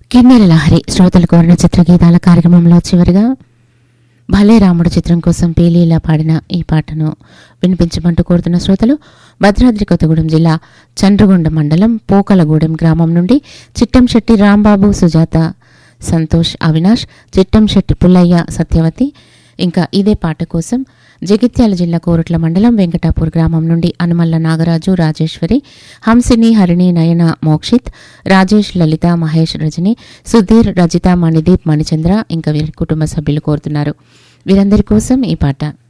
కిన్నెర లహరి శ్రోతలు కోరిన చిత్రగీతాల కార్యక్రమంలో చివరిగా భలే రాముడు చిత్రం కోసం పేలీలా పాడిన ఈ పాటను వినిపించమంటూ కోరుతున్న శ్రోతలు భద్రాద్రి కొత్తగూడెం జిల్లా చండ్రగొండ మండలం పోకలగూడెం గ్రామం నుండి చిట్టంశెట్టి రాంబాబు సుజాత సంతోష్ అవినాష్ చిట్టంశెట్టి పుల్లయ్య సత్యవతి ఇంకా ఇదే పాట కోసం జగిత్యాల జిల్లా కోరుట్ల మండలం వెంకటాపూర్ గ్రామం నుండి అనుమల్ల నాగరాజు రాజేశ్వరి హంసిని హరిణి నయన మోక్షిత్ రాజేష్ లలిత మహేష్ రజని సుధీర్ రజిత మణిదీప్ మణిచంద్ర ఇంకా వీరి కుటుంబ సభ్యులు కోరుతున్నారు వీరందరి కోసం ఈ పాట